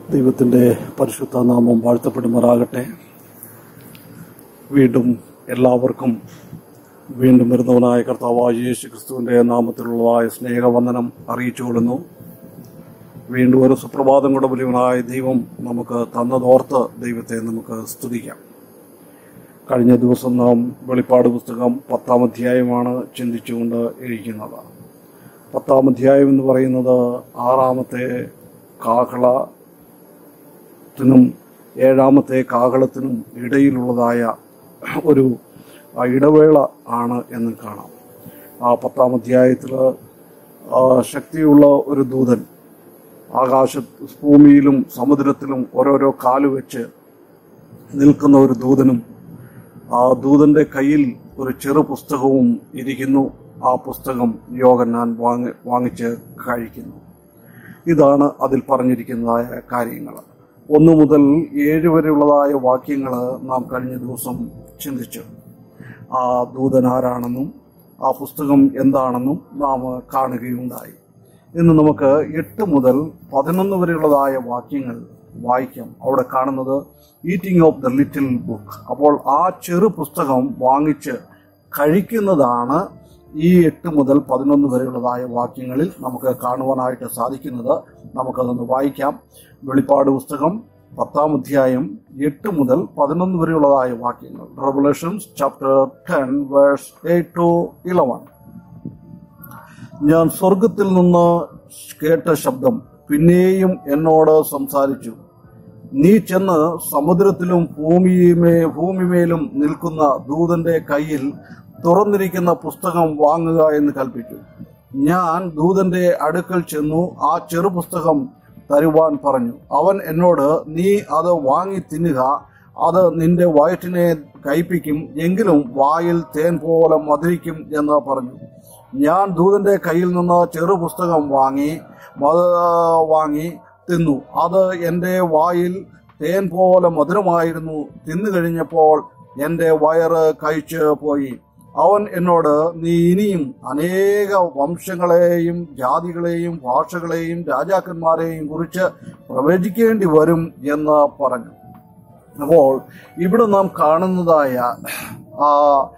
ദൈവത്തിൻ്റെ പരിശുദ്ധ നാമം വാഴ്ത്തപ്പെടുമാറാകട്ടെ വീണ്ടും എല്ലാവർക്കും വീണ്ടും വരുന്നവനായ കർത്താവായ യേശു ക്രിസ്തുവിൻ്റെ നാമത്തിലുള്ളതായ സ്നേഹവന്ദനം അറിയിച്ചുകൊള്ളുന്നു വീണ്ടും ഒരു സുപ്രഭാതം കൂടെ വലിയവനായ ദൈവം നമുക്ക് തന്നതോർത്ത് ദൈവത്തെ നമുക്ക് സ്തുതിക്കാം കഴിഞ്ഞ ദിവസം നാം വെളിപ്പാട് പുസ്തകം പത്താം അധ്യായമാണ് ചിന്തിച്ചുകൊണ്ട് ഇരിക്കുന്നത് പത്താം അധ്യായം എന്ന് പറയുന്നത് ആറാമത്തെ കാഹളത്തിനും ഏഴാമത്തെ കാഹളത്തിനും ഇടയിലുള്ളതായ ഒരു ആ ഇടവേള ആണ് എന്ന് കാണാം ആ പത്താം അധ്യായത്തിൽ ശക്തിയുള്ള ഒരു ദൂതൻ ആകാശ ഭൂമിയിലും സമുദ്രത്തിലും ഓരോരോ കാല് വെച്ച് നിൽക്കുന്ന ഒരു ദൂതനും ആ ദൂതന്റെ കയ്യിൽ ഒരു ചെറു പുസ്തകവും ഇരിക്കുന്നു ആ പുസ്തകം യോഗന്നാൻ വാങ്ങി വാങ്ങിച്ച് കഴിക്കുന്നു ഇതാണ് അതിൽ പറഞ്ഞിരിക്കുന്നതായ കാര്യങ്ങൾ ഒന്നു മുതൽ ഏഴ് വരെയുള്ളതായ വാക്യങ്ങൾ നാം കഴിഞ്ഞ ദിവസം ചിന്തിച്ചു ആ ദൂതൻ ആരാണെന്നും ആ പുസ്തകം എന്താണെന്നും നാം കാണുകയുണ്ടായി ഇന്ന് നമുക്ക് എട്ട് മുതൽ പതിനൊന്ന് വരെയുള്ളതായ വാക്യങ്ങൾ വായിക്കാം അവിടെ കാണുന്നത് eating of the little book അപ്പോൾ ആ ചെറു പുസ്തകം വാങ്ങിച്ച് കഴിക്കുന്നതാണ് ഈ എട്ട് മുതൽ പതിനൊന്ന് വരെയുള്ളതായ വാക്യങ്ങളിൽ നമുക്ക് കാണുവാനായിട്ട് സാധിക്കുന്നത് നമുക്കതൊന്ന് വായിക്കാം വെളിപ്പാട് പുസ്തകം പത്താം അധ്യായം എട്ട് മുതൽ പതിനൊന്ന് വരെയുള്ളതായ വാക്യങ്ങൾ revelations chapter ten verse eight to eleven ഞാൻ സ്വർഗത്തിൽ നിന്ന് കേട്ട ശബ്ദം പിന്നെയും എന്നോട് സംസാരിച്ചു നീ ചെന്ന് സമുദ്രത്തിലും ഭൂമിയുമേ ഭൂമിമേലും നിൽക്കുന്ന ദൂതന്റെ കയ്യിൽ തുറന്നിരിക്കുന്ന പുസ്തകം വാങ്ങുക എന്ന് കൽപ്പിച്ചു ഞാൻ ദൂതന്റെ അടുക്കൽ ചെന്നു ആ ചെറു പുസ്തകം തരുവാൻ പറഞ്ഞു അവൻ എന്നോട് നീ അത് വാങ്ങി തിന്നുക അത് നിന്റെ വയറ്റിനെ കയ്പിക്കും എങ്കിലും വായിൽ തേൻ പോലെ മധുരിക്കും എന്ന് പറഞ്ഞു ഞാൻ ദൂതന്റെ കയ്യിൽ നിന്ന് ചെറു പുസ്തകം വാങ്ങി മത- വാങ്ങി തിന്നു അത് എൻ്റെ വായിൽ തേൻ പോലെ മധുരമായിരുന്നു തിന്നു കഴിഞ്ഞപ്പോൾ എൻ്റെ വയറ് കഴിച്ച് പോയി അവൻ എന്നോട് നീ ഇനിയും അനേക വംശങ്ങളെയും ജാതികളെയും ഭാഷകളെയും രാജാക്കന്മാരെയും കുറിച്ച് പ്രവചിക്കേണ്ടി വരും എന്ന് പറഞ്ഞു അപ്പോൾ ഇവിടെ നാം കാണുന്നതായ ആ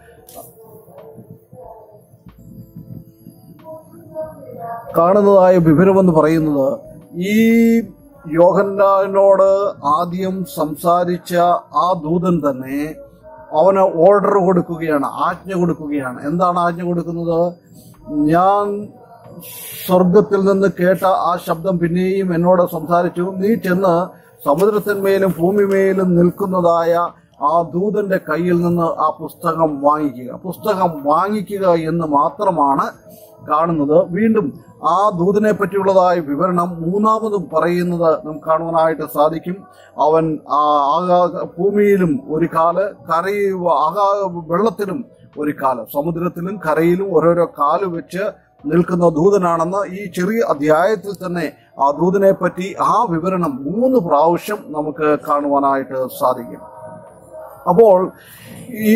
കാണുന്നതായ വിവരമെന്ന് പറയുന്നത് ഈ യോഹന്നാനോട് ആദ്യം സംസാരിച്ച ആ ദൂതൻ തന്നെ അവന് ഓർഡർ കൊടുക്കുകയാണ് ആജ്ഞ കൊടുക്കുകയാണ് എന്താണ് ആജ്ഞ കൊടുക്കുന്നത് ഞാൻ സ്വർഗത്തിൽ നിന്ന് കേട്ട ആ ശബ്ദം പിന്നെയും എന്നോട് സംസാരിച്ചു നീ ചെന്ന് സമുദ്രത്തിന്മേലും ഭൂമിമേലും നിൽക്കുന്നതായ ആ ദൂതന്റെ കയ്യിൽ നിന്ന് ആ പുസ്തകം വാങ്ങിക്കുക പുസ്തകം വാങ്ങിക്കുക എന്ന് മാത്രമാണ് കാണുന്നത് വീണ്ടും ആ ദൂതനെ പറ്റിയുള്ളതായ വിവരണം മൂന്നാമതും പറയുന്നത് നമുക്ക് കാണുവാനായിട്ട് സാധിക്കും അവൻ ആ ആകാ- ഭൂമിയിലും ഒരു കാല് കരയിൽ ആകാ വെള്ളത്തിലും ഒരു കാല് സമുദ്രത്തിലും കരയിലും ഓരോരോ കാല് വെച്ച് നിൽക്കുന്ന ദൂതനാണെന്ന് ഈ ചെറിയ അധ്യായത്തിൽ തന്നെ ആ ദൂതനെ പറ്റി ആ വിവരണം മൂന്ന് പ്രാവശ്യം നമുക്ക് കാണുവാനായിട്ട് സാധിക്കും അപ്പോൾ ഈ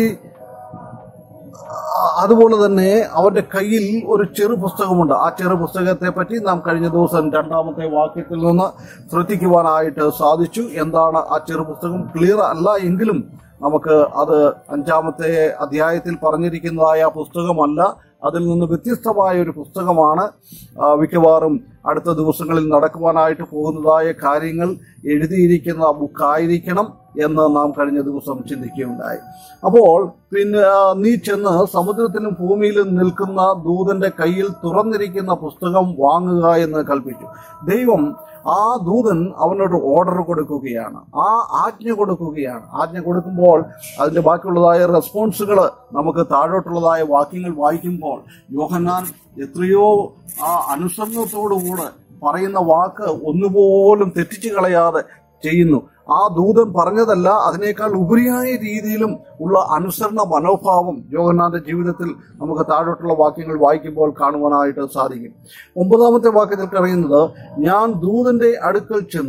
ആ- അതുപോലെ തന്നെ അവന്റെ കയ്യിൽ ഒരു ചെറു പുസ്തകമുണ്ട് ആ ചെറു പുസ്തകത്തെ പറ്റി നാം കഴിഞ്ഞ ദിവസം രണ്ടാമത്തെ വാക്യത്തിൽ നിന്ന് ശ്രദ്ധിക്കുവാനായിട്ട് സാധിച്ചു എന്താണ് ആ ചെറു പുസ്തകം ക്ലിയർ അല്ല എങ്കിലും നമുക്ക് അത് അഞ്ചാമത്തെ അധ്യായത്തിൽ പറഞ്ഞിരിക്കുന്നതായ പുസ്തകമല്ല അതിൽ നിന്ന് വ്യത്യസ്തമായ ഒരു പുസ്തകമാണ് ആ, മിക്കവാറും അടുത്ത ദിവസങ്ങളിൽ നടക്കുവാനായിട്ട് പോകുന്നതായ കാര്യങ്ങൾ എഴുതിയിരിക്കുന്ന ബുക്കായിരിക്കണം എന്ന് നാം കഴിഞ്ഞ ദിവസം ചിന്തിക്കുകയുണ്ടായി അപ്പോൾ പിന്നെ ആ, നീ ചെന്ന് സമുദ്രത്തിലും ഭൂമിയിലും നിൽക്കുന്ന ദൂതന്റെ കയ്യിൽ തുറന്നിരിക്കുന്ന പുസ്തകം വാങ്ങുക എന്ന് കൽപ്പിച്ചു ദൈവം ആ ദൂതൻ അവനോട് ഓർഡർ കൊടുക്കുകയാണ് ആ ആജ്ഞ കൊടുക്കുകയാണ് ആജ്ഞ കൊടുക്കുമ്പോൾ അതിന്റെ ബാക്കിയുള്ളതായ റെസ്പോൺസുകൾ നമുക്ക് താഴോട്ടുള്ളതായ വാക്യങ്ങൾ വായിക്കുമ്പോൾ യോഹന്നാൻ എത്രയോ ആ അനുസരണത്തോടുകൂടെ പറയുന്ന വാക്ക് ഒന്നുപോലും തെറ്റിച്ചു കളയാതെ ചെയ്യുന്നു ആ ദൂതൻ പറഞ്ഞതല്ല അതിനേക്കാൾ ഉപരിയായ രീതിയിലും ഉള്ള അനുസരണ മനോഭാവം യോഹന്നാന്റെ ജീവിതത്തിൽ നമുക്ക് താഴോട്ടുള്ള വാക്യങ്ങൾ വായിക്കുമ്പോൾ കാണുവാനായിട്ട് സാധിക്കും ഒമ്പതാമത്തെ വാക്യത്തിൽ പറയുന്നത് ഞാൻ ദൂതന്റെ അടുക്കൽ ചെന്നു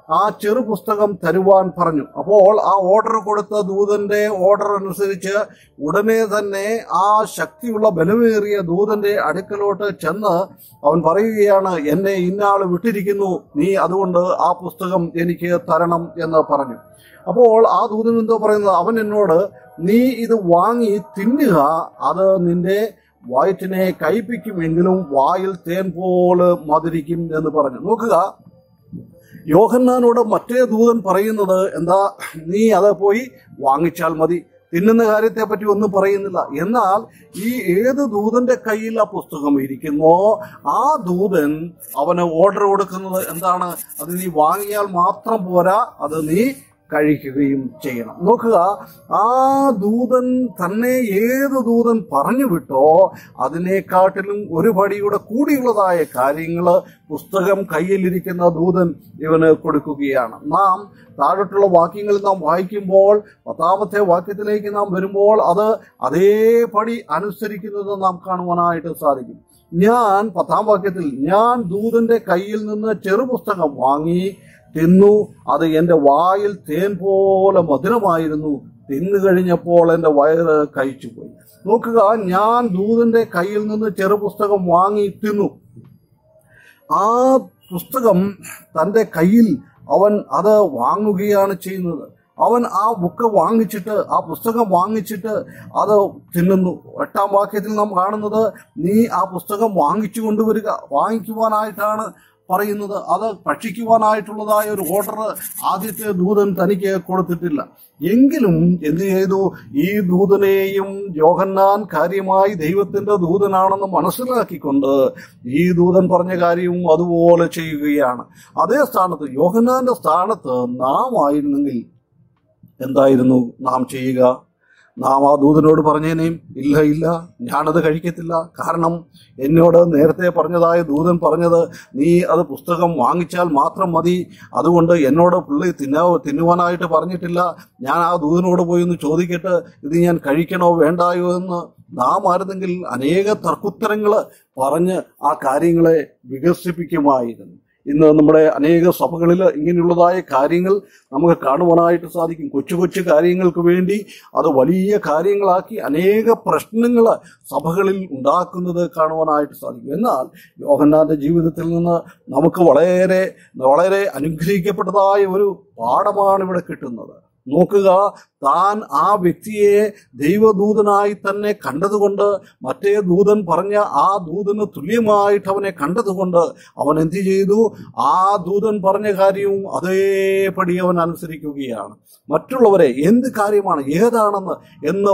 ആ ചെറു പുസ്തകം തരുവാൻ പറഞ്ഞു അപ്പോൾ ആ ഓർഡർ കൊടുത്ത ദൂതന്റെ ഓർഡർ അനുസരിച്ച് ഉടനെ തന്നെ ആ ശക്തിയുള്ള ബലമേറിയ ദൂതന്റെ അടുക്കലോട്ട് ചെന്ന് അവൻ പറയുകയാണ് എന്നെ ഇന്നാള് വിട്ടിരിക്കുന്നു നീ അതുകൊണ്ട് ആ പുസ്തകം എനിക്ക് തരണം എന്ന് പറഞ്ഞു അപ്പോൾ ആ ദൂതൻ എന്തോ പറയുന്നത് അവൻ എന്നോട് നീ ഇത് വാങ്ങി തിന്നുക അത് നിന്റെ വയറ്റിനെ കയ്പിക്കുമെങ്കിലും വായിൽ തേൻ പോലെ മധുരിക്കും എന്ന് പറഞ്ഞു നോക്കുക യോഹന്നാനോട് മറ്റേ ദൂതൻ പറയുന്നത് എന്താ നീ അത് പോയി വാങ്ങിച്ചാൽ മതി തിന്നുന്ന കാര്യത്തെ പറ്റി ഒന്നും പറയുന്നില്ല എന്നാൽ ഈ ഏത് ദൂതന്റെ കയ്യിൽ ആ പുസ്തകം ഇരിക്കുന്നോ ആ ദൂതൻ അവന് ഓർഡർ കൊടുക്കുന്നത് എന്താണ് അത് നീ വാങ്ങിയാൽ മാത്രം പോരാ അത് നീ കഴിക്കുകയും ചെയ്യണം നോക്കുക ആ ദൂതൻ തന്നെ ഏത് ദൂതൻ പറഞ്ഞു വിട്ടോ അതിനെക്കാട്ടിലും ഒരു പടിയുടെ കൂടിയുള്ളതായ കാര്യങ്ങൾ പുസ്തകം കയ്യിലിരിക്കുന്ന ദൂതൻ ഇവന് കൊടുക്കുകയാണ് നാം താഴോട്ടുള്ള വാക്യങ്ങളിൽ നാം വായിക്കുമ്പോൾ പത്താമത്തെ വാക്യത്തിലേക്ക് നാം വരുമ്പോൾ അത് അതേപടി അനുസരിക്കുന്നത് നാം കാണുവാനായിട്ട് സാധിക്കും ഞാൻ പത്താം വാക്യത്തിൽ ഞാൻ ദൂതന്റെ കയ്യിൽ നിന്ന് ചെറുപുസ്തകം വാങ്ങി തിന്നു അത് എൻ്റെ വായിൽ തേൻ പോലെ മധുരമായിരുന്നു തിന്നു കഴിഞ്ഞപ്പോൾ എൻ്റെ വയറ് കഴിച്ചുപോയി നോക്കുക ഞാൻ ദൂതന്റെ കയ്യിൽ നിന്ന് ചെറുപുസ്തകം വാങ്ങി തിന്നു ആ പുസ്തകം തൻ്റെ കയ്യിൽ അവൻ അത് വാങ്ങുകയാണ് ചെയ്യുന്നത് അവൻ ആ ബുക്ക് വാങ്ങിച്ചിട്ട് ആ പുസ്തകം വാങ്ങിച്ചിട്ട് അത് തിന്നുന്നു എട്ടാം വാക്യത്തിൽ നാം കാണുന്നത് നീ ആ പുസ്തകം വാങ്ങിച്ചു കൊണ്ടുവരിക വാങ്ങിക്കുവാനായിട്ടാണ് പറയുന്നത് അത് ഭക്ഷിക്കുവാനായിട്ടുള്ളതായ ഒരു ഓർഡർ ആദ്യത്തെ ദൂതൻ തനിക്ക് കൊടുത്തിട്ടില്ല എങ്കിലും എന്ത് ചെയ്തു ഈ ദൂതനെയും യോഹന്നാൻ കാര്യമായി ദൈവത്തിന്റെ ദൂതനാണെന്ന് മനസ്സിലാക്കിക്കൊണ്ട് ഈ ദൂതൻ പറഞ്ഞ കാര്യവും അതുപോലെ ചെയ്യുകയാണ് അതേ സ്ഥാനത്ത് യോഹന്നാന്റെ സ്ഥാനത്ത് നാം ആയിരുന്നെങ്കിൽ എന്തായിരുന്നു നാം ചെയ്യുക നാം ആ ദൂതനോട് പറഞ്ഞേനേയും ഇല്ല ഇല്ല ഞാനത് കഴിക്കത്തില്ല കാരണം എന്നോട് നേരത്തെ പറഞ്ഞതായ ദൂതൻ പറഞ്ഞത് നീ അത് പുസ്തകം വാങ്ങിച്ചാൽ മാത്രം മതി അതുകൊണ്ട് എന്നോട് പുള്ളി തിന്നാ തിന്നുവാനായിട്ട് പറഞ്ഞിട്ടില്ല ഞാൻ ആ ദൂതനോട് പോയി ഒന്ന് ചോദിക്കട്ടെ ഇത് ഞാൻ കഴിക്കണോ വേണ്ടായോ എന്ന് നാം ആയിരുന്നെങ്കിൽ അനേക തർക്കുത്തരങ്ങൾ പറഞ്ഞ് ആ കാര്യങ്ങളെ വികസിപ്പിക്കുമായിരുന്നു ഇന്ന് നമ്മുടെ അനേക സഭകളിൽ ഇങ്ങനെയുള്ളതായ കാര്യങ്ങൾ നമുക്ക് കാണുവാനായിട്ട് സാധിക്കും കൊച്ചു കൊച്ചു കാര്യങ്ങൾക്ക് വേണ്ടി അത് വലിയ കാര്യങ്ങളാക്കി അനേക പ്രശ്നങ്ങൾ സഭകളിൽ ഉണ്ടാക്കുന്നത് കാണുവാനായിട്ട് സാധിക്കും എന്നാൽ യോഹന്നാന്റെ ജീവിതത്തിൽ നിന്ന് നമുക്ക് വളരെ വളരെ അനുഗ്രഹിക്കപ്പെട്ടതായ ഒരു പാഠമാണ് ഇവിടെ കിട്ടുന്നത് നോക്കുക താൻ ആ വ്യക്തിയെ ദൈവദൂതനായി തന്നെ കണ്ടതുകൊണ്ട് മറ്റേ ദൂതൻ പറഞ്ഞ ആ ദൂതന് തുല്യമായിട്ട് അവനെ കണ്ടതുകൊണ്ട് അവൻ എന്ത് ചെയ്തു ആ ദൂതൻ പറഞ്ഞ കാര്യവും അതേപടി അവൻ അനുസരിക്കുകയാണ് മറ്റുള്ളവരെ എന്ത് കാര്യമാണ് ഏതാണെന്ന് എന്ന്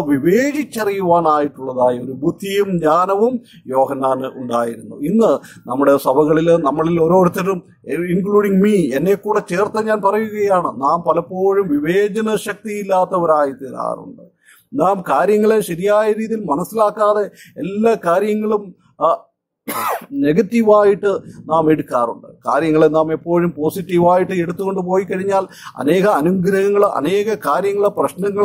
വിവേചിച്ചറിയുവാനായിട്ടുള്ളതായ ഒരു ബുദ്ധിയും ജ്ഞാനവും യോഹന്നാന് ഉണ്ടായിരുന്നു ഇന്ന് നമ്മുടെ സഭകളിൽ നമ്മളിൽ ഓരോരുത്തരും ഇൻക്ലൂഡിങ് മീ എന്നെ കൂടെ ചേർത്ത് ഞാൻ പറയുകയാണ് നാം പലപ്പോഴും വിവേചന ശക്തിയില്ലാത്തവരായി തീരാറുണ്ട് നാം കാര്യങ്ങളെ ശരിയായ രീതിയിൽ മനസ്സിലാക്കാതെ എല്ലാ കാര്യങ്ങളും ആ, നെഗറ്റീവായിട്ട് നാം എടുക്കാറുണ്ട് കാര്യങ്ങളെ നാം എപ്പോഴും പോസിറ്റീവായിട്ട് എടുത്തുകൊണ്ട് പോയി കഴിഞ്ഞാൽ അനേക അനുഗ്രഹങ്ങൾ അനേക കാര്യങ്ങൾ പ്രശ്നങ്ങൾ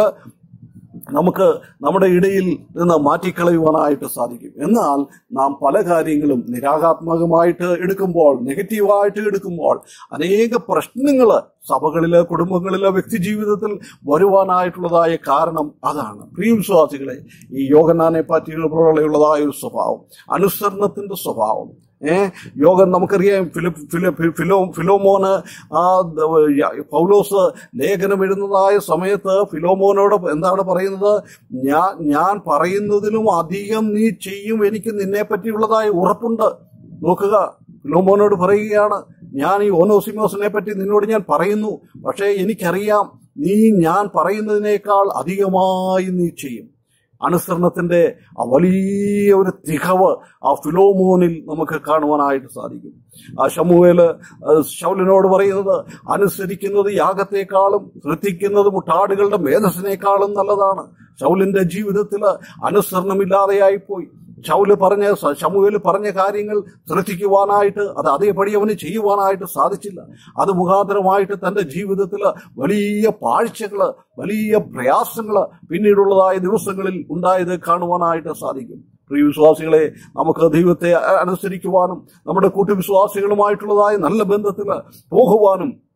നമുക്ക് നമ്മുടെ ഇടയിൽ നിന്ന് മാറ്റിക്കളയുവാനായിട്ട് സാധിക്കും എന്നാൽ നാം പല കാര്യങ്ങളും നിരാകാത്മകമായിട്ട് എടുക്കുമ്പോൾ നെഗറ്റീവായിട്ട് എടുക്കുമ്പോൾ അനേക പ്രശ്നങ്ങൾ സഭകളിലെ കുടുംബങ്ങളിലെ വ്യക്തി ജീവിതത്തിൽ വരുവാനായിട്ടുള്ളതായ കാരണം അതാണ് പ്രിയ വിശ്വാസികളെ ഈ യോഗനാനെ പറ്റിയുള്ളതായ ഒരു സ്വഭാവം അനുസരണത്തിന്റെ സ്വഭാവം ഏ യോഗം നമുക്കറിയാം ഫിലോ ഫിലോ ഫിലോ ഫിലോമോന് ആ ദ- യ- പൗലോസ് ലേഖനം എഴുതുന്നതായ സമയത്ത് ഫിലോമോനോട് എന്താണ് പറയുന്നത് ഞാൻ ഞാൻ പറയുന്നതിലും അധികം നീ ചെയ്യും എനിക്ക് നിന്നെ പറ്റിയുള്ളതായ ഉറപ്പുണ്ട് നോക്കുക ഫിലോമോനോട് പറയുകയാണ് ഞാൻ ഈ ഓനോസിമോസിനെ പറ്റി നിന്നോട് ഞാൻ പറയുന്നു പക്ഷേ എനിക്കറിയാം നീ ഞാൻ പറയുന്നതിനേക്കാൾ അധികമായി നീ ചെയ്യും അനുസരണത്തിന്റെ ആ വലിയ ഒരു തികവ് ആ ഫിലോമോനിൽ നമുക്ക് കാണുവാനായിട്ട് സാധിക്കും ആ ഷമുവേല് ആ, ശൗലിനോട് പറയുന്നത് അനുസരിക്കുന്നത് യാഗത്തെക്കാളും ശ്രദ്ധിക്കുന്നത് മുട്ടാടുകളുടെ മേധസ്സിനേക്കാളും നല്ലതാണ് ശൗലിന്റെ ജീവിതത്തിൽ അനുസരണമില്ലാതെയായി പോയി ശൗല് പറഞ്ഞ ശമുവേല് പറഞ്ഞ കാര്യങ്ങൾ ശ്രദ്ധിക്കുവാനായിട്ട് അത് അതേപടി അവന് ചെയ്യുവാനായിട്ട് സാധിച്ചില്ല അത് മുഖാന്തരമായിട്ട് തന്റെ ജീവിതത്തിൽ വലിയ പാഴ്ചകള് വലിയ പ്രയാസങ്ങള് പിന്നീടുള്ളതായ ദിവസങ്ങളിൽ ഉണ്ടായത് കാണുവാനായിട്ട് സാധിക്കും പ്രിയ വിശ്വാസികളെ നമുക്ക് ദൈവത്തെ അ- അനുസരിക്കുവാനും നമ്മുടെ കൂട്ടുവിശ്വാസികളുമായിട്ടുള്ളതായ നല്ല ബന്ധത്തിൽ പോകുവാനും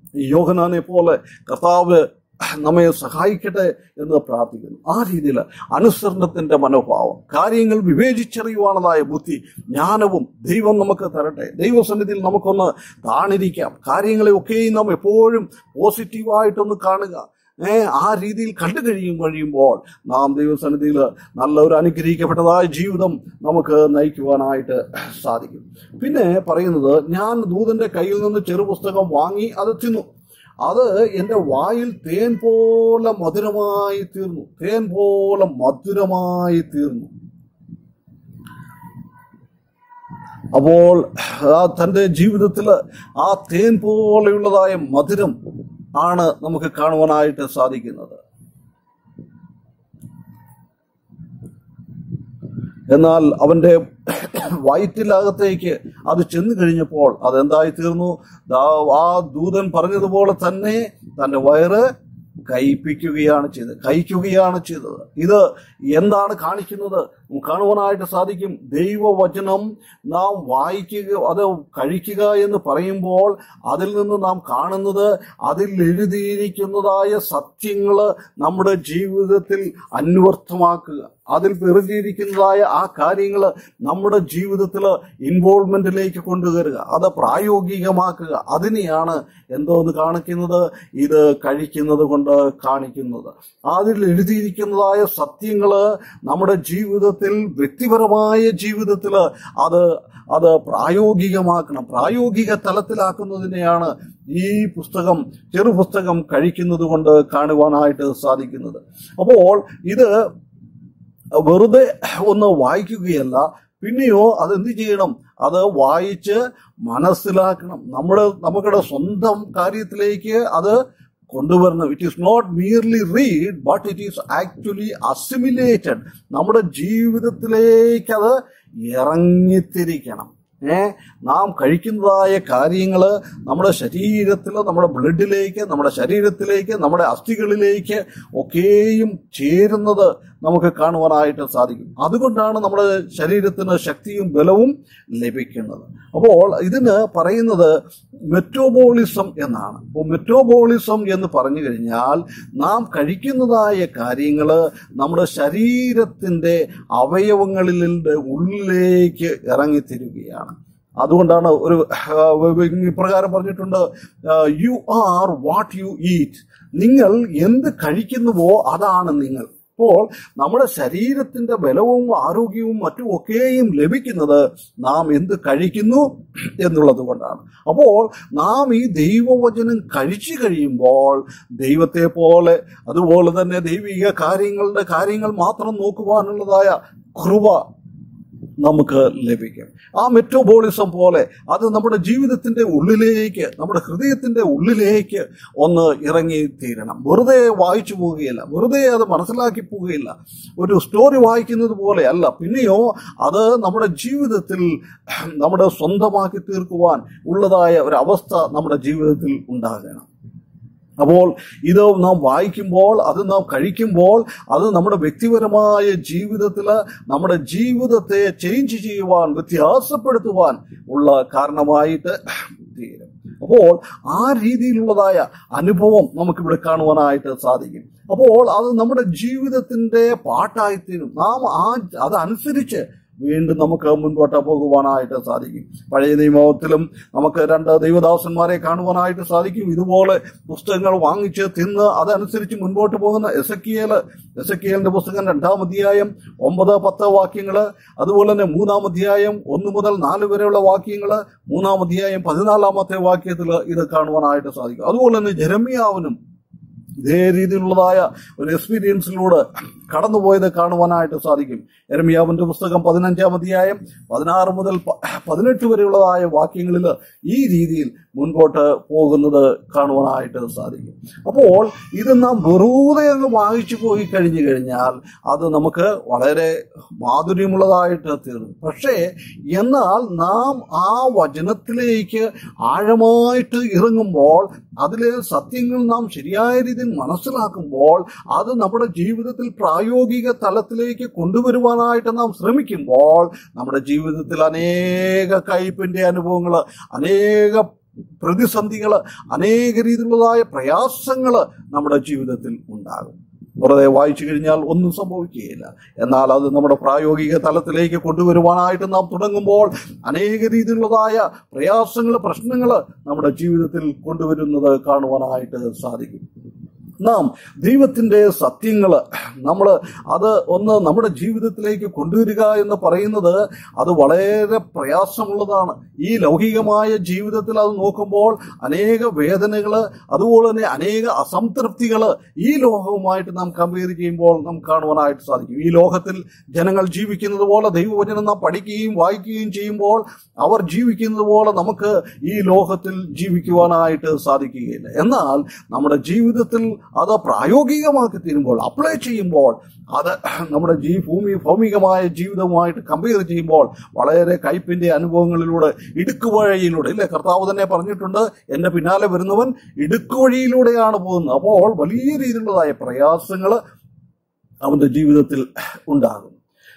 യോഹനാനെ പോലെ കർത്താവ് നമ്മെ സഹായിക്കട്ടെ എന്ന് പ്രാർത്ഥിക്കുന്നു ആ രീതിയിൽ അനുസരണത്തിന്റെ മനോഭാവം കാര്യങ്ങൾ വിവേചിച്ചറിയുവാനതായ ബുദ്ധി ജ്ഞാനവും ദൈവം നമുക്ക് തരട്ടെ ദൈവസന്നിധിയിൽ നമുക്കൊന്ന് താണിരിക്കാം കാര്യങ്ങളെ ഒക്കെയും നാം എപ്പോഴും പോസിറ്റീവായിട്ടൊന്ന് കാണുക ഏ ആ രീതിയിൽ കണ്ടു കഴിയും കഴിയുമ്പോൾ നാം ദൈവസന്നിധിയിൽ നല്ല ഒരു അനുഗ്രഹിക്കപ്പെട്ടതായ ജീവിതം നമുക്ക് നയിക്കുവാനായിട്ട് സാധിക്കും പിന്നെ പറയുന്നത് ഞാൻ ദൂതന്റെ കയ്യിൽ നിന്ന് ചെറുപുസ്തകം വാങ്ങി അത് തിന്നു അത് എൻ്റെ വായിൽ തേൻ പോലെ മധുരമായി തീർന്നു തേൻ പോലെ മധുരമായി തീർന്നു അപ്പോൾ ആ തൻ്റെ ജീവിതത്തിൽ ആ തേൻ പോലെയുള്ളതായ മധുരം ആണ് നമുക്ക് കാണുവാനായിട്ട് സാധിക്കുന്നത് എന്നാൽ അവന്റെ വയറ്റിലകത്തേക്ക് അത് ചെന്നു കഴിഞ്ഞപ്പോൾ അതെന്തായി തീർന്നു ദാ ആ ദൂതൻ പറഞ്ഞതുപോലെ തന്നെ തന്റെ വയറ് കയ്പിക്കുകയാണ് ചെയ്തത് കഴിക്കുകയാണ് ചെയ്തത് ഇത് എന്താണ് കാണിക്കുന്നത് നമുക്ക് കാണുവാനായിട്ട് സാധിക്കും ദൈവവചനം നാം വായിക്കുക അത് കഴിക്കുക എന്ന് പറയുമ്പോൾ അതിൽ നിന്ന് നാം കാണുന്നത് അതിൽ എഴുതിയിരിക്കുന്നതായ സത്യങ്ങൾ നമ്മുടെ ജീവിതത്തിൽ അന്വർത്ഥമാക്കുക അതിൽ എഴുതിയിരിക്കുന്നതായ ആ കാര്യങ്ങൾ നമ്മുടെ ജീവിതത്തിൽ ഇൻവോൾവ്മെന്റിലേക്ക് കൊണ്ടുവരിക അത് പ്രായോഗികമാക്കുക അതിനെയാണ് എന്തോന്ന് കാണിക്കുന്നത് ഇത് കഴിക്കുന്നത് കൊണ്ട് കാണിക്കുന്നത് അതിൽ എഴുതിയിരിക്കുന്നതായ സത്യങ്ങൾ നമ്മുടെ ജീവിതത്തിൽ വ്യക്തിപരമായ ജീവിതത്തിൽ അത് അത് പ്രായോഗികമാക്കണം പ്രായോഗിക തലത്തിലാക്കുന്നതിനെയാണ് ഈ പുസ്തകം ചെറുപുസ്തകം കഴിക്കുന്നത് കൊണ്ട് കാണുവാനായിട്ട് സാധിക്കുന്നത് അപ്പോൾ ഇത് വെറുതെ ഒന്ന് വായിക്കുകയല്ല പിന്നെയോ അതെന്ത് ചെയ്യണം അത് വായിച്ച് മനസ്സിലാക്കണം നമ്മുടെ നമ്മുടെ സ്വന്തം കാര്യത്തിലേക്ക് അത് കൊണ്ടുവരണം it is not merely read but it is actually assimilated നമ്മുടെ ജീവിതത്തിലേക്ക് അത് ഇറങ്ങിത്തിരിക്കണം ഏ നാം കഴിക്കുന്നതായ കാര്യങ്ങൾ നമ്മുടെ ശരീരത്തിൽ നമ്മുടെ ബ്ലഡിലേക്ക് നമ്മുടെ ശരീരത്തിലേക്ക് നമ്മുടെ അസ്ഥികളിലേക്ക് ഒക്കെയും ചേരുന്നത് നമുക്ക് കാണുവാനായിട്ട് സാധിക്കും അതുകൊണ്ടാണ് നമ്മുടെ ശരീരത്തിന് ശക്തിയും ബലവും ലഭിക്കുന്നത് അപ്പോൾ ഇതിന് പറയുന്നത് മെറ്റോബോളിസം എന്നാണ് അപ്പോൾ മെറ്റോബോളിസം എന്ന് പറഞ്ഞു കഴിഞ്ഞാൽ നാം കഴിക്കുന്നതായ കാര്യങ്ങൾ നമ്മുടെ ശരീരത്തിൻ്റെ അവയവങ്ങളിലെ ഉള്ളിലേക്ക് ഇറങ്ങിത്തിരിക്കുകയാണ് അതുകൊണ്ടാണ് ഒരു ഇപ്രകാരം പറഞ്ഞിട്ടുണ്ട് you are what you eat നിങ്ങൾ എന്ത് കഴിക്കുന്നുവോ അതാണ് നിങ്ങൾ അപ്പോൾ നമ്മുടെ ശരീരത്തിന്റെ ബലവും ആരോഗ്യവും മറ്റും ഒക്കെയും ലഭിക്കുന്നത് നാം എന്ത് കഴിക്കുന്നു എന്നുള്ളത് കൊണ്ടാണ് അപ്പോൾ നാം ഈ ദൈവവചനം കഴിച്ചു കഴിയുമ്പോൾ ദൈവത്തെ പോലെ അതുപോലെ തന്നെ ദൈവിക കാര്യങ്ങളുടെ കാര്യങ്ങൾ മാത്രം നോക്കുവാനുള്ളതായ കൃപ നമുക്ക് ലഭിക്കും ആ മെറ്റോബോളിസം പോലെ അത് നമ്മുടെ ജീവിതത്തിന്റെ ഉള്ളിലേക്ക് നമ്മുടെ ഹൃദയത്തിന്റെ ഉള്ളിലേക്ക് ഒന്ന് ഇറങ്ങി തീരണം വെറുതെ വായിച്ചു പോവുകയില്ല വെറുതെ അത് മനസ്സിലാക്കി പോവുകയില്ല ഒരു സ്റ്റോറി വായിക്കുന്നത് പോലെ അല്ല പിന്നെയോ അത് നമ്മുടെ ജീവിതത്തിൽ നമ്മുടെ സ്വന്തമാക്കി തീർക്കുവാൻ ഉള്ളതായ ഒരു അവസ്ഥ നമ്മുടെ ജീവിതത്തിൽ ഉണ്ടാകണം അപ്പോൾ ഇത് നാം വായിക്കുമ്പോൾ അത് നാം കഴിക്കുമ്പോൾ അത് നമ്മുടെ വ്യക്തിപരമായ ജീവിതത്തിൽ നമ്മുടെ ജീവിതത്തെ ചേഞ്ച് ചെയ്യുവാൻ വ്യത്യാസപ്പെടുത്തുവാൻ ഉള്ള കാരണമായിട്ട് തീരും അപ്പോൾ ആ രീതിയിലുള്ളതായ അനുഭവം നമുക്കിവിടെ കാണുവാനായിട്ട് സാധിക്കും അപ്പോൾ അത് നമ്മുടെ ജീവിതത്തിന്റെ പാട്ടായിത്തീരും നാം ആ അതനുസരിച്ച് വീണ്ടും നമുക്ക് മുൻപോട്ട് പോകുവാനായിട്ട് സാധിക്കും പഴയ നിയമത്തിലും നമുക്ക് രണ്ട് ദൈവദാസന്മാരെ കാണുവാനായിട്ട് സാധിക്കും ഇതുപോലെ പുസ്തകങ്ങൾ വാങ്ങിച്ച് തിന്ന് അതനുസരിച്ച് മുൻപോട്ട് പോകുന്ന എസക്കിയേൽ എസക്കിയേലിന്റെ പുസ്തകം രണ്ടാം അധ്യായം ഒമ്പത് പത്ത് വാക്യങ്ങൾ അതുപോലെ തന്നെ മൂന്നാം അധ്യായം ഒന്ന് മുതൽ നാല് വരെയുള്ള വാക്യങ്ങൾ മൂന്നാം അധ്യായം പതിനാലാമത്തെ വാക്യത്തിൽ ഇത് കാണുവാനായിട്ട് സാധിക്കും അതുപോലെ തന്നെ ജരമ്യാവിനും ഇതേ രീതിയിലുള്ളതായ ഒരു എക്സ്പീരിയൻസിലൂടെ കടന്നുപോയത് കാണുവാനായിട്ട് സാധിക്കും എരമിയാവിന്റെ പുസ്തകം പതിനഞ്ചാം അധ്യായം പതിനാറ് മുതൽ പ- പതിനെട്ട് വരെയുള്ളതായ വാക്യങ്ങളിൽ ഈ രീതിയിൽ മുൻപോട്ട് പോകുന്നത് കാണുവാനായിട്ട് സാധിക്കും അപ്പോൾ ഇത് നാം വെറുതെ അങ്ങ് വായിച്ചു പോയി കഴിഞ്ഞു കഴിഞ്ഞാൽ അത് നമുക്ക് വളരെ മാധുര്യമുള്ളതായിട്ട് തീർന്നു പക്ഷേ എന്നാൽ നാം ആ വചനത്തിലേക്ക് ആഴമായിട്ട് ഇറങ്ങുമ്പോൾ അതിലെ സത്യങ്ങൾ നാം ശരിയായ രീതിയിൽ മനസ്സിലാക്കുമ്പോൾ അത് നമ്മുടെ ജീവിതത്തിൽ പ്രായോഗിക തലത്തിലേക്ക് കൊണ്ടുവരുവാനായിട്ട് നാം ശ്രമിക്കുമ്പോൾ നമ്മുടെ ജീവിതത്തിൽ അനേക കയ്പിന്റെ അനുഭവങ്ങൾ അനേക പ്രതിസന്ധികൾ അനേക രീതിയിലുള്ളതായ പ്രയാസങ്ങൾ നമ്മുടെ ജീവിതത്തിൽ ഉണ്ടാകും വെറുതെ വായിച്ചു കഴിഞ്ഞാൽ ഒന്നും സംഭവിക്കുകയില്ല എന്നാൽ അത് നമ്മുടെ പ്രായോഗിക തലത്തിലേക്ക് കൊണ്ടുവരുവാനായിട്ട് നാം തുടങ്ങുമ്പോൾ അനേക രീതിയിലുള്ളതായ പ്രയാസങ്ങൾ പ്രശ്നങ്ങൾ നമ്മുടെ ജീവിതത്തിൽ കൊണ്ടുവരുന്നത് കാണുവാനായിട്ട് സാധിക്കും നാം ദൈവത്തിന്റെ സത്യങ്ങൾ നമ്മൾ അത് ഒന്ന് നമ്മുടെ ജീവിതത്തിലേക്ക് കൊണ്ടുവരിക എന്ന് പറയുന്നത് അത് വളരെ പ്രയാസമുള്ളതാണ് ഈ ലൗകികമായ ജീവിതത്തിൽ അത് നോക്കുമ്പോൾ അനേക വേദനകൾ അതുപോലെ തന്നെ അനേക അസംതൃപ്തികൾ ഈ ലോകവുമായിട്ട് നാം കമ്പയർ ചെയ്യുമ്പോൾ നാം കാണുവാനായിട്ട് സാധിക്കും ഈ ലോകത്തിൽ ജനങ്ങൾ ജീവിക്കുന്നത് പോലെ ദൈവവചനം നാം പഠിക്കുകയും വായിക്കുകയും ചെയ്യുമ്പോൾ അവർ ജീവിക്കുന്നത് പോലെ നമുക്ക് ഈ ലോകത്തിൽ ജീവിക്കുവാനായിട്ട് സാധിക്കുകയില്ല എന്നാൽ നമ്മുടെ ജീവിതത്തിൽ അത് പ്രായോഗികമാക്കി തീരുമ്പോൾ അപ്ലൈ ചെയ്യുമ്പോൾ അത് നമ്മുടെ ജീ ഭൂമി ഭൗമികമായ ജീവിതവുമായിട്ട് കമ്പയർ ചെയ്യുമ്പോൾ വളരെ കയ്പിന്റെ അനുഭവങ്ങളിലൂടെ ഇടുക്കുവഴിയിലൂടെ ഇല്ലേ കർത്താവ് തന്നെ പറഞ്ഞിട്ടുണ്ട് എന്റെ പിന്നാലെ വരുന്നവൻ ഇടുക്കുവഴിയിലൂടെയാണ് പോകുന്നത് അപ്പോൾ വലിയ രീതിയിലുള്ളതായ പ്രയാസങ്ങൾ അവന്റെ ജീവിതത്തിൽ ഉണ്ടാകും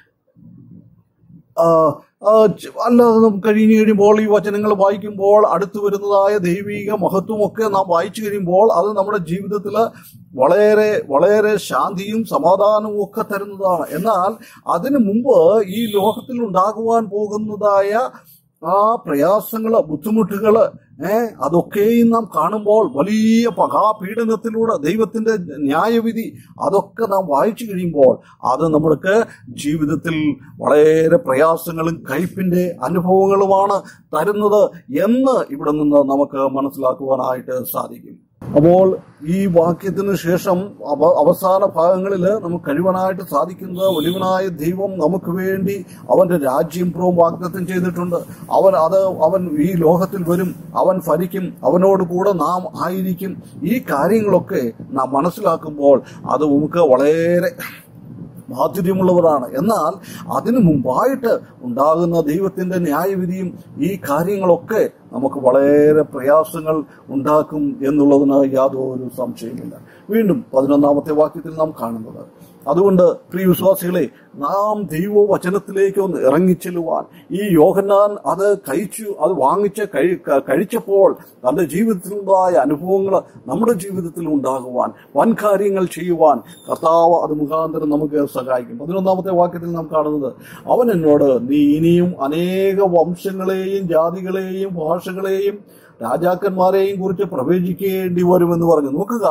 ആ, ആ, ച- അല്ലാതെ നമുക്ക് കഴിഞ്ഞു കഴിയുമ്പോൾ ഈ വചനങ്ങൾ വായിക്കുമ്പോൾ അടുത്തു വരുന്നതായ ദൈവിക മഹത്വമൊക്കെ നാം വായിച്ചു കഴിയുമ്പോൾ അത് നമ്മുടെ ജീവിതത്തിൽ വളരെ വളരെ ശാന്തിയും സമാധാനവും ഒക്കെ തരുന്നതാണ് എന്നാൽ അതിനു മുമ്പ് ഈ ലോകത്തിൽ ഉണ്ടാകുവാൻ പോകുന്നതായ ആ പ്രയാസങ്ങള് ബുദ്ധിമുട്ടുകള് ഏഹ് അതൊക്കെയും നാം കാണുമ്പോൾ വലിയ പകാപീഡനത്തിലൂടെ ദൈവത്തിന്റെ ന്യായവിധി അതൊക്കെ നാം വായിച്ചു കഴിയുമ്പോൾ അത് നമ്മൾക്ക് ജീവിതത്തിൽ വളരെ പ്രയാസങ്ങളും കയ്പിന്റെ അനുഭവങ്ങളുമാണ് തരുന്നത് എന്ന് ഇവിടെ നിന്ന് നമുക്ക് മനസ്സിലാക്കുവാനായിട്ട് സാധിക്കും അപ്പോൾ ഈ വാക്യത്തിന് ശേഷം അവ അവസാന ഭാഗങ്ങളിൽ നമുക്ക് കഴിവാനായിട്ട് സാധിക്കുന്നത് ഒലിവനായ ദൈവം നമുക്ക് വേണ്ടി അവന്റെ രാജ്യം പ്രവും വാഗ്ദത്തം ചെയ്തിട്ടുണ്ട് അവൻ അത് അവൻ ഈ ലോകത്തിൽ വരും അവൻ ഭരിക്കും അവനോട് കൂടെ നാം ആയിരിക്കും ഈ കാര്യങ്ങളൊക്കെ നാം മനസ്സിലാക്കുമ്പോൾ അത് നമുക്ക് വളരെ മാധുര്യമുള്ളവരാണ് എന്നാൽ അതിനു മുമ്പായിട്ട് ഉണ്ടാകുന്ന ദൈവത്തിന്റെ ന്യായവിധിയും ഈ കാര്യങ്ങളൊക്കെ നമുക്ക് വളരെ പ്രയാസങ്ങൾ ഉണ്ടാക്കും എന്നുള്ളതിന് യാതൊരു സംശയമില്ല വീണ്ടും പതിനൊന്നാമത്തെ വാക്യത്തിൽ നാം കാണുന്നത് അതുകൊണ്ട് പ്രിയ വിശ്വാസികളെ നാം ദൈവവചനത്തിലേക്ക് ഒന്ന് ഇറങ്ങിച്ചെല്ലുവാൻ ഈ യോഹന്നാൻ അത് കഴിച്ചു അത് വാങ്ങിച്ച് കഴി- ക- കഴിച്ചപ്പോൾ തന്റെ ജീവിതത്തിലുണ്ടായ അനുഭവങ്ങൾ നമ്മുടെ ജീവിതത്തിൽ ഉണ്ടാകുവാൻ വൻ കാര്യങ്ങൾ ചെയ്യുവാൻ കർത്താവ് അത് മുഖാന്തരം നമുക്ക് സഹായിക്കും പതിനൊന്നാമത്തെ വാക്യത്തിൽ നാം കാണുന്നത് അവൻ എന്നോട് നീ ഇനിയും അനേക വംശങ്ങളെയും ജാതികളെയും ഭാഷകളെയും രാജാക്കന്മാരെയും കുറിച്ച് പ്രവചിക്കേണ്ടി വരുമെന്ന് പറഞ്ഞു നോക്കുക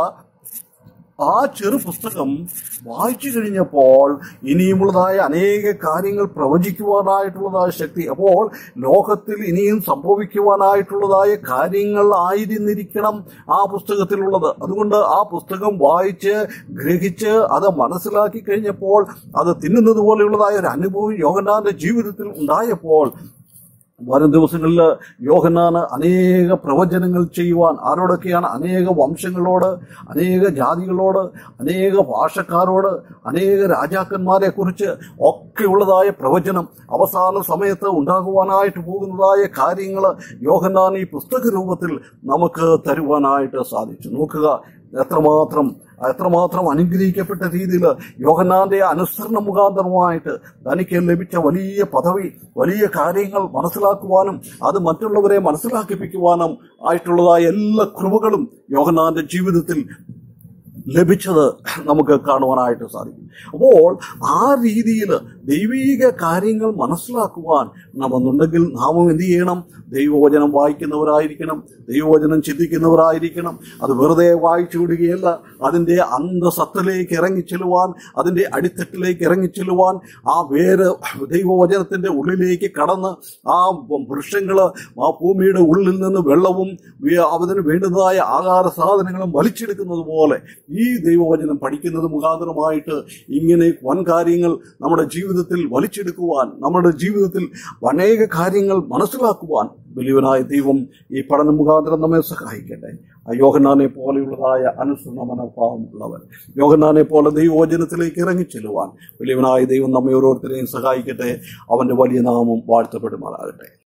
ആ ചെറു പുസ്തകം വായിച്ചു കഴിഞ്ഞപ്പോൾ ഇനിയുമുള്ളതായ അനേക കാര്യങ്ങൾ പ്രവചിക്കുവാനായിട്ടുള്ളതായ ശക്തി അപ്പോൾ ലോകത്തിൽ ഇനിയും സംഭവിക്കുവാനായിട്ടുള്ളതായ കാര്യങ്ങൾ ആയിരുന്നിരിക്കണം ആ പുസ്തകത്തിലുള്ളത് അതുകൊണ്ട് ആ പുസ്തകം വായിച്ച് ഗ്രഹിച്ച് അത് മനസ്സിലാക്കി കഴിഞ്ഞപ്പോൾ അത് തിന്നുന്നത് പോലെയുള്ളതായ ഒരു അനുഭവം യോഹന്നാന്റെ ജീവിതത്തിൽ ഉണ്ടായപ്പോൾ വരും ദിവസങ്ങളിൽ യോഹന്നാന് അനേക പ്രവചനങ്ങൾ ചെയ്യുവാൻ ആരോടൊക്കെയാണ് അനേക വംശങ്ങളോട് അനേക ജാതികളോട് അനേക ഭാഷക്കാരോട് അനേക രാജാക്കന്മാരെ കുറിച്ച് ഒക്കെയുള്ളതായ പ്രവചനം അവസാന സമയത്ത് ഉണ്ടാകുവാനായിട്ട് പോകുന്നതായ കാര്യങ്ങൾ യോഹന്നാൻ ഈ പുസ്തക രൂപത്തിൽ നമുക്ക് തരുവാനായിട്ട് സാധിച്ചു നോക്കുക എത്രമാത്രം എത്രമാത്രം അനുഗ്രഹിക്കപ്പെട്ട രീതിയിൽ യോഹന്നാന്റെ അനുസരണ മുഖാന്തരമായിട്ട് തനിക്ക് ലഭിച്ച വലിയ പദവി വലിയ കാര്യങ്ങൾ മനസ്സിലാക്കുവാനും അത് മറ്റുള്ളവരെ മനസ്സിലാക്കിപ്പിക്കുവാനും ആയിട്ടുള്ളതായ എല്ലാ കൃപകളും യോഹന്നാന്റെ ജീവിതത്തിൽ ലഭിച്ചത് നമുക്ക് കാണുവാനായിട്ട് സാധിക്കും അപ്പോൾ ആ രീതിയിൽ ദൈവീക കാര്യങ്ങൾ മനസ്സിലാക്കുവാൻ നാമെന്നുണ്ടെങ്കിൽ നാമും എന്ത് ചെയ്യണം ദൈവവചനം വായിക്കുന്നവരായിരിക്കണം ദൈവവചനം ചിന്തിക്കുന്നവരായിരിക്കണം അത് വെറുതെ വായിച്ചു വിടുകയല്ല അതിൻ്റെ അന്തസത്തിലേക്ക് ഇറങ്ങിച്ചെല്ലുവാൻ അതിൻ്റെ അടിത്തട്ടിലേക്ക് ഇറങ്ങിച്ചെല്ലുവാൻ ആ വേര് ദൈവവചനത്തിൻ്റെ ഉള്ളിലേക്ക് കടന്ന് ആ വൃക്ഷങ്ങൾ ആ ഭൂമിയുടെ ഉള്ളിൽ നിന്ന് വെള്ളവും വേ- അതിന് വേണ്ടുന്നതായ ആഹാര സാധനങ്ങളും വലിച്ചെടുക്കുന്നത് പോലെ ഈ ദൈവവചനം പഠിക്കുന്നത് മുഖാന്തരമായിട്ട് ഇങ്ങനെ വൻ കാര്യങ്ങൾ നമ്മുടെ ജീവിതത്തിൽ വലിച്ചെടുക്കുവാൻ നമ്മുടെ ജീവിതത്തിൽ അനേക കാര്യങ്ങൾ മനസ്സിലാക്കുവാൻ വലിയവനായ ദൈവം ഈ പഠനം മുഖാന്തരം നമ്മെ സഹായിക്കട്ടെ ആ യോഹന്നാനെ പോലെയുള്ളതായ അനുസരണ മനോഭാവമുള്ളവർ യോഹന്നാനെ പോലെ ദൈവവചനത്തിലേക്ക് ഇറങ്ങിച്ചെല്ലുവാൻ വലിയവനായ ദൈവം നമ്മെ ഓരോരുത്തരെയും സഹായിക്കട്ടെ അവന്റെ വലിയ നാമം വാഴ്ത്തപ്പെടുമാറാകട്ടെ